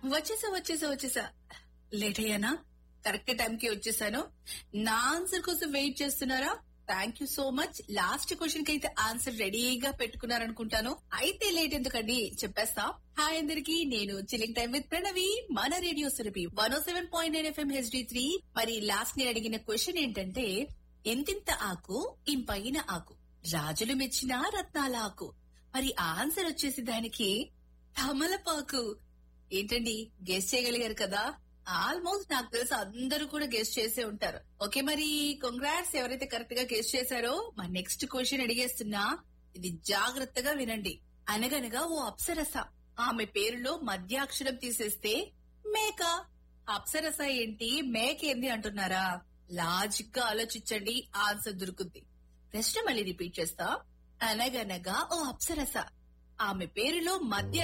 వచ్చేసా వచ్చేసా వచ్చేసా లేట్ అయ్యానా కరెక్ట్ టైం కి వచ్చేసాను నా ఆన్సర్ కోసం వెయిట్ చేస్తున్నారా thank you so much last question కి అయితే ఆన్సర్ రెడీగా పెట్టుకున్నారనుకుంటాను అయితే లేట్ ఎందుకండి చెప్పేస్తా హాయ్ అందరికి నేను చిలింగ్ టైం విత్ ప్రణవి మన radio Surabhi one O seven point nine FM HD three మరి లాస్ట్ నేను అడిగిన క్వశ్చన్ ఏంటంటే ఎంతింత ఆకు ఇంపైన ఆకు రాజులు మెచ్చిన రత్నాల ఆకు మరి ఆన్సర్ వచ్చేసి దానికి తమలపాకు ఏంటండి గెస్ట్ చేయగలిగారు కదా ఆల్మోస్ట్ నాకు తెలుసు అందరూ కూడా గెస్ట్ చేసే ఉంటారు ఓకే మరి కంగ్రాట్స్ ఎవరైతే కరెక్ట్ గా గెస్ట్ చేశారో మరి నెక్స్ట్ క్వశ్చన్ అడిగేస్తున్నా ఇది జాగ్రత్తగా వినండి అనగనగా ఓ అప్సరస ఆమె పేరులో మధ్యాక్షరం తీసేస్తే మేక అప్సరస ఏంటి మేక ఏంది అంటున్నారా లాజిక్ గా ఆలోచించండి ఆన్సర్ దొరుకుద్ది ప్రశ్న మళ్ళీ రిపీట్ చేస్తా అనగనగా ఓ అప్సరస ఆమె పేరులో మధ్య